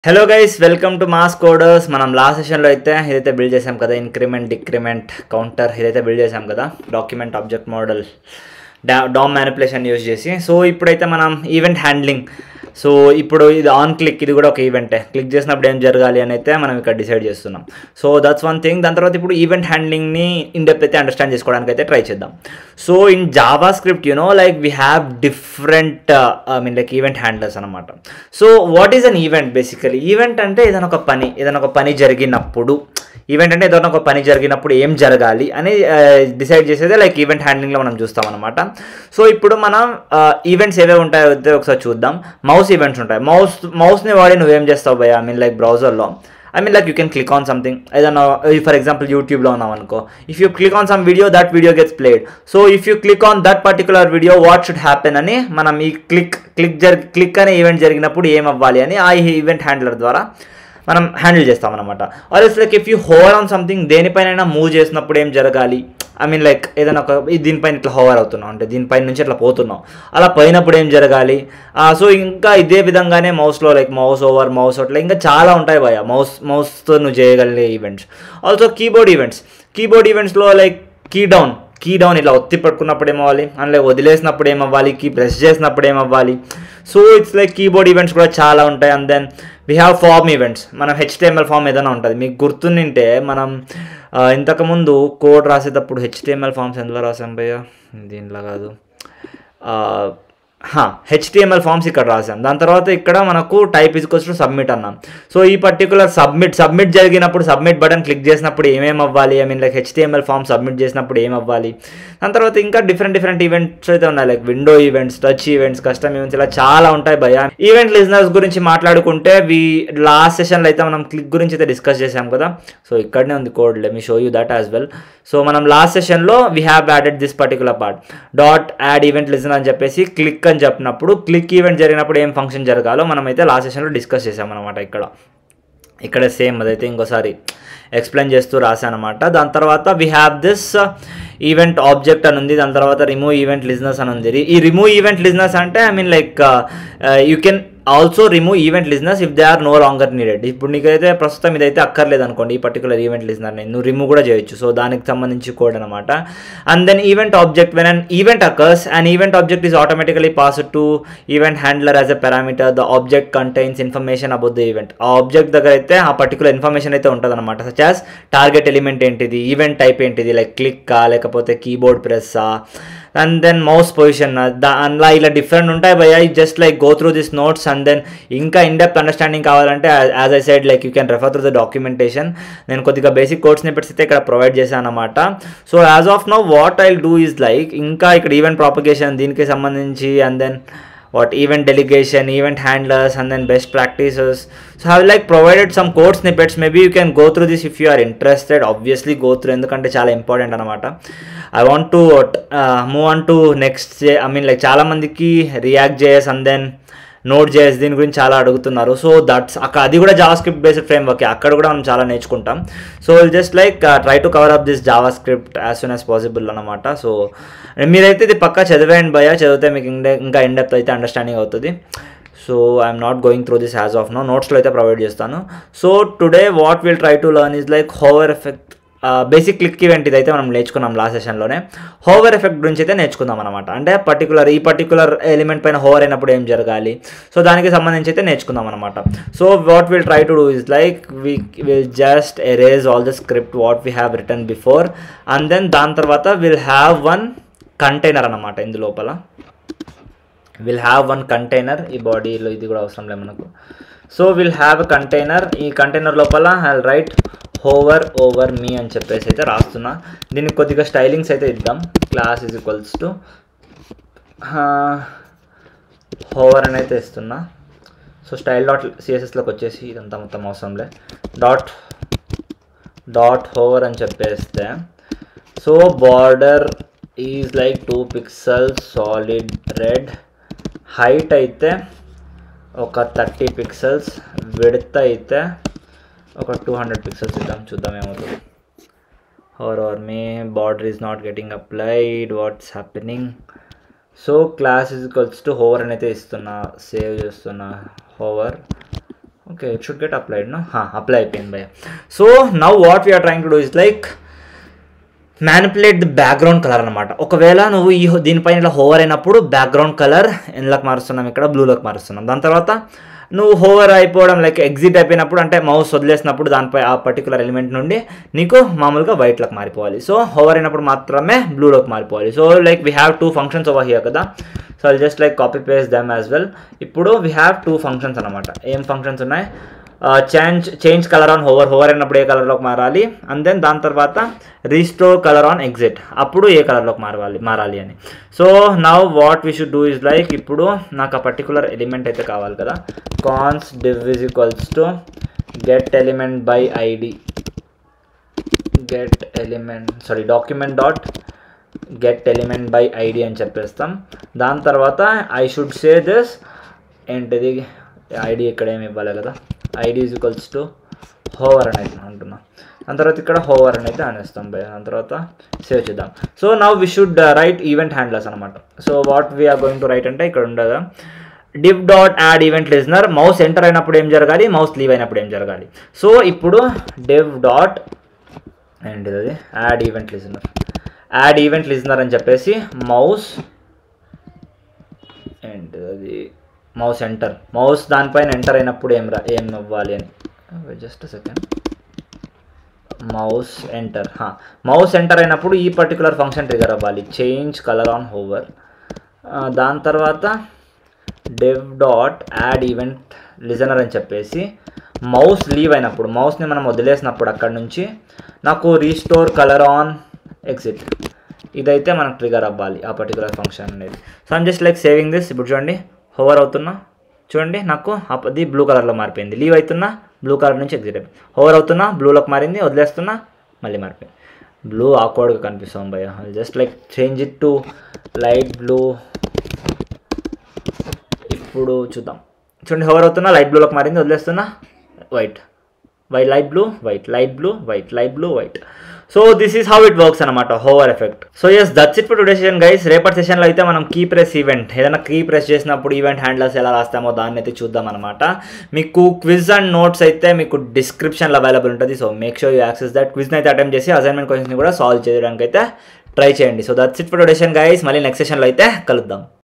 hello guys welcome to Mass Coders మనం last సెషన్లో అయితే ఇదైతే బిల్డ్ చేసాం కదా ఇంక్రిమెంట్ డిక్రిమెంట్ కౌంటర్ ఇదైతే బిల్డ్ చేసాం కదా డాక్యుమెంట్ ఆబ్జెక్ట్ మోడల్ డా డామ్ మ్యానిపులేషన్ యూజ్ చేసి సో ఇప్పుడైతే మనం ఈవెంట్ హ్యాండ్లింగ్ సో ఇప్పుడు ఇది ఆన్ క్లిక్ ఇది కూడా ఒక ఈవెంటే క్లిక్ చేసినప్పుడు ఏం జరగాలి అని అయితే మనం ఇక్కడ డిసైడ్ చేస్తున్నాం సో దట్స్ వన్ థింగ్ దాని తర్వాత ఇప్పుడు ఈవెంట్ హ్యాండ్లింగ్ని ఇన్ డెప్త్ అయితే అండర్స్టాండ్ చేసుకోవడానికి అయితే ట్రై చేద్దాం so in JavaScript you know like we have different I mean like event handlers అనమాట so what is an event basically event అంటే ఏదైనా ఒక పని ఏదైనా ఒక పని జరిగినప్పుడు ఈవెంట్ అంటే ఏదైనా ఒక పని జరిగినప్పుడు ఏం జరగాలి అని డిసైడ్ చేసేదే లైక్ ఈవెంట్ హ్యాండ్లింగ్లో మనం చూస్తాం అనమాట సో ఇప్పుడు మనం ఈవెంట్స్ ఏవే ఉంటాయో అయితే ఒకసారి చూద్దాం మౌస్ ఈవెంట్స్ ఉంటాయి మౌస్ మౌస్ని వాడి నువ్వేం చేస్తావు భయ ఐ మీన్ లైక్ బ్రౌజర్లో I mean like you can click on something ఏదైనా ఫర్ ఎగ్జాంపుల్ యూట్యూబ్లో ఉన్నాం అనుకో if you click on some video that video gets played so if you click on that particular video what should happen అని మనం ఈ click click జరి click అనే event జరిగినప్పుడు ఏం అవ్వాలి అని ఆ ఈవెంట్ హ్యాండ్లర్ ద్వారా మనం హ్యాండిల్ చేస్తామన్నమాట or it's like if you hover on something దేనిపైన మూవ్ చేసినప్పుడు ఏం జరగాలి ఐ మీన్ లైక్ ఏదైనా ఒక దీనిపైన ఇట్లా హోవర్ అవుతున్నాం అంటే దీనిపైన నుంచి ఇట్లా పోతున్నాం అలా పోయినప్పుడు ఏం జరగాలి సో ఇంకా ఇదే విధంగానే మౌస్లో లైక్ మౌస్ ఓవర్ మౌస్ అట్లా ఇంకా చాలా ఉంటాయి భయ మౌస్ మౌస్తో నువ్వు చేయగలిగే events also keyboard events keyboard ఈవెంట్స్లో like key down key down ఇలా ఒత్తి పట్టుకున్నప్పుడు ఏమవ్వాలి అందులో వదిలేసినప్పుడు ఏమవ్వాలి కీ ప్రెస్ చేసినప్పుడు ఏమవ్వాలి so it's like keyboard events కూడా చాలా ఉంటాయి and then we have form events మనం హెచ్టిఎంఎల్ ఫామ్ ఏదైనా ఉంటుంది మీకు గుర్తుండింటే మనం ఇంతకుముందు కోడ్ రాసేటప్పుడు హెచ్టిఎంఎల్ ఫామ్స్ ఎందులో రాసాం భయ్య దీంట్లో కాదు హెచ్టిఎంఎల్ ఫామ్స్ ఇక్కడ రాసాం దాని తర్వాత ఇక్కడ మనకు టైప్ ఇస్కోస్ టు సబ్మిట్ అన్నాం సో ఈ పర్టికులర్ సబ్మిట్ సబ్మిట్ జరిగినప్పుడు సబ్మిట్ బటన్ క్లిక్ చేసినప్పుడు ఏమేమి అవ్వాలి I mean like HTML form submit చేసినప్పుడు ఏం అవ్వాలి దాని తర్వాత ఇంకా డిఫరెంట్ డిఫరెంట్ ఈవెంట్స్ అయితే ఉన్నాయి like window events touch events custom events ఇలా చాలా ఉంటాయి భయ ఈవెంట్ లిజనర్స్ గురించి మాట్లాడుకుంటే వి లాస్ట్ సెషన్లో అయితే మనం క్లిక్ గురించి అయితే డిస్కస్ చేసాం కదా సో ఇక్కడనే ఉంది code let me show you that as well so మనం లాస్ట్ సెషన్లో we have added this particular part dot add event listener అని చెప్పేసి క్లిక్ అని చెప్పినప్పుడు క్లిక్ ఈవెంట్ జరిగినప్పుడు ఏం ఫంక్షన్ జరగాలో మనం అయితే లాస్ట్ సెషన్లో డిస్కస్ చేసామన్నమాట ఇక్కడ ఇక్కడ సేమ్ అదైతే ఇంకోసారి ఎక్స్ప్లెయిన్ చేస్తూ రాశానమాట దాని తర్వాత we have this event object అని ఉంది దాని తర్వాత రిమూవ్ ఈవెంట్ లిజినెస్ అని ఉంది ఈ రిమూవ్ ఈవెంట్ లిజినెస్ అంటే I mean like you can also remove event listeners if they are no longer needed ఇప్పుడు నీకైతే ప్రస్తుతం ఇదైతే అక్కర్లేదు అనుకోండి ఈ పర్టికులర్ ఈవెంట్ లిజినర్ని నువ్వు రిమూవ్ కూడా చేయొచ్చు సో దానికి సంబంధించి కోడ్ అనమాట and then event object when an event occurs and event object is automatically pass to event handler as a parameter the object contains information about the event ఆ object దగ్గర అయితే ఆ particular information అయితే ఉంటుంది అనమాట such as target element ఏంటిది event type ఏంటిది like క్లిక్కా లేకపోతే కీబోర్డ్ ప్రెస్సా అండ్ దెన్ మౌస్ పొజిషన్ అందులో ఇలా డిఫరెంట్ ఉంటాయి భయ just like go through this notes and then ఇంకా ఇన్ డెప్త్ అండర్స్టాండింగ్ కావాలంటే as I said like you can refer through the documentation నేను కొద్దిగా బేసిక్ కోర్స్ స్నిపెట్స్ అయితే ఇక్కడ ప్రొవైడ్ చేశాను అనమాట so as of now what I do is like ఇంకా ఇక్కడ ఈవెంట్ ప్రాపగేషన్ దీనికి సంబంధించి and then what event delegation event handlers and then best practices so have like provided some code snippets maybe you can go through this if you are interested obviously go through ఎందుకంటే చాలా important అనమాట I want to move on to next I mean like చాలా మందికి React JS and then Node JS దీని గురించి చాలా అడుగుతున్నారు so that's అక్కడ అది కూడా JavaScript based framework అక్కడ కూడా మనం చాలా నేర్చుకుంటాం so just like try to cover up this JavaScript as soon as possible అనమాట సో మీరైతే ఇది పక్కా చదివేయండి భయ చదివితే మీకు ఇంకా ఇన్ డెప్త్ అయితే అండర్స్టాండింగ్ అవుతుంది so I'm not going through this as of now నోట్స్లో అయితే ప్రొవైడ్ చేస్తాను so today what will try to learn is like hover effect basic click event ఇదైతే మనం నేర్చుకున్నాం లాస్ట్ సెషన్లోనే హోవర్ ఎఫెక్ట్ గురించి అయితే నేర్చుకుందాం అనమాట అంటే పర్టికులర్ ఈ పర్టికులర్ ఎలిమెంట్ పైన హోవర్ అయినప్పుడు ఏం జరగాలి సో దానికి సంబంధించి అయితే నేర్చుకుందాం అనమాట so what will try to do is like we will just erase all the script what we have written before and then దాని తర్వాత విల్ హ్యావ్ వన్ కంటైనర్ అనమాట ఇందు లోపల విల్ హ్యావ్ వన్ కంటైనర్ ఈ బాడీలో ఇది కూడా అవసరం లేదు మనకు సో విల్ హ్యావ్ కంటైనర్ ఈ కంటైనర్ లోపల I write hover over me అని చెప్పేసి అయితే రాస్తున్నా దీనికి కొద్దిగా స్టైలింగ్స్ అయితే ఇద్దాం class is equals to hover అని అయితే ఇస్తున్నా సో స్టైల్ డాట్ సిఎస్ఎస్లోకి వచ్చేసి ఇదంతా మొత్తం అవసరంలే డాట్ డాట్ హోవర్ అని చెప్పేస్తే so border is like two pixels solid red height అయితే ఒక థర్టీ పిక్సెల్స్ విడత్ అయితే ఒక టూ హండ్రెడ్ పిక్సెల్స్ ఇద్దాం చూద్దాం ఏమవుతుంది or or may border is not getting applied what's happening so class is equals to hover అని అయితే ఇస్తున్నా సేవ్ చేస్తున్నా hover okay it should get applied no apply అయిపోయింది భయ so now what we're trying to do is like manipulate the background colour అనమాట ఒకవేళ నువ్వు ఈ హో- దీనిపైన ఇలా హోవర్ అయినప్పుడు బ్యాక్గ్రౌండ్ కలర్ ఎందులోకి మారుస్తున్నాం ఇక్కడ బ్లూలోకి మారుస్తున్నాం దాని తర్వాత నువ్వు హోవర్ అయిపోవడం లైక్ ఎగ్జిట్ అయిపోయినప్పుడు అంటే మౌస్ వదిలేసినప్పుడు దానిపై ఆ పర్టికులర్ ఎలిమెంట్ నుండి నీకు మామూలుగా వైట్లోకి మారిపోవాలి సో హోవర్ అయినప్పుడు మాత్రమే బ్లూలోకి మారిపోవాలి so like we have two functions over here కదా so I just like copy paste them as well ఇప్పుడు వీ హ్యావ్ టూ ఫంక్షన్స్ అనమాట ఏం ఫంక్షన్స్ ఉన్నాయి change change colour on hover hover అయినప్పుడు ఏ కలర్లోకి మారాలి అండ్ దెన్ దాని తర్వాత రీస్టోర్ కలర్ ఆన్ ఎగ్జిట్ అప్పుడు ఏ కలర్లోకి మారాలి మారాలి అని so now what we should do is like ఇప్పుడు నాకు ఆ పర్టికులర్ ఎలిమెంట్ అయితే కావాలి కదా const div is equals to get element by ID get element sorry document dot get element by ID అని చెప్పేస్తాం దాని తర్వాత ఐ షుడ్ సే దిస్ ఏంటిది ఐడి ఇక్కడ ఏమి ఇవ్వాలి కదా ID is equals to hover అని అయితే అంటున్నా దాని తర్వాత ఇక్కడ హోవర్ అని అయితే అనేస్తాం భయ దాని తర్వాత సేవ్ చేద్దాం so now we should write event handlers అనమాట so what we are going to write అంటే ఇక్కడ ఉండదు div dot add event listener mouse enter అయినప్పుడు ఏం జరగాలి మౌస్ లీవ్ అయినప్పుడు ఏం జరగాలి సో ఇప్పుడు డివ్ డాట్ ఏంటిది అది add event listener add event listener అని చెప్పేసి మౌస్ ఏంటిది అది మౌస్ ఎంటర్ మౌస్ దానిపైన ఎంటర్ అయినప్పుడు ఏం రా ఏం అవ్వాలి అని just second mouse enter mouse enter అయినప్పుడు ఈ పర్టికులర్ ఫంక్షన్ ట్రిగర్ అవ్వాలి చేంజ్ కలర్ ఆన్ హోవర్ దాని తర్వాత div dot add event listener అని చెప్పేసి మౌస్ లీవ్ అయినప్పుడు మౌస్ని మనం వదిలేసినప్పుడు అక్కడ నుంచి నాకు రీస్టోర్ కలర్ ఆన్ ఎగ్జిట్ ఇదైతే మనకు ట్రిగర్ అవ్వాలి ఆ పర్టికులర్ ఫంక్షన్ అనేది so I'm just like saving this ఇప్పుడు చూడండి హోవర్ అవుతున్నా చూడండి నాకు అప్- అది బ్లూ కలర్లో మారిపోయింది లీవ్ అవుతున్నా బ్లూ కలర్ నుంచి ఎగ్జిట్ అయిపోయింది హోవర్ అవుతున్నా బ్లూలోకి మారింది వదిలేస్తున్నా మళ్ళీ మారిపోయింది బ్లూ ఆక్వర్డ్గా కనిపిస్తాం భయ just like change it to light blue ఇప్పుడు చూద్దాం చూడండి హోవర్ అవుతున్నా లైట్ బ్లూలోకి మారింది వదిలేస్తున్నా white white light blue white light blue white light blue white so this is how it works అనమాట hover effect so yes that's it for today session guys రేపటి సెషన్లో అయితే మనం కీ ప్రెస్ ఈవెంట్ ఏదైనా key press చేసినప్పుడు event handlers ఎలా రాస్తామో దాన్ని అయితే చూద్దాం అనమాట మీకు క్విజ్ అండ్ నోట్స్ అయితే మీకు డిస్క్రిప్షన్లో అవైలబుల్ ఉంటుంది so make sure you access that క్విజ్ని అయితే అటెంప్ట్ చేసి అసైన్మెంట్ క్వశ్చన్స్ని కూడా సాల్వ్ చేయడానికి అయితే ట్రై చేయండి so that's it for today session guys మళ్ళీ నెక్స్ట్ సెషన్లో అయితే కలుద్దాం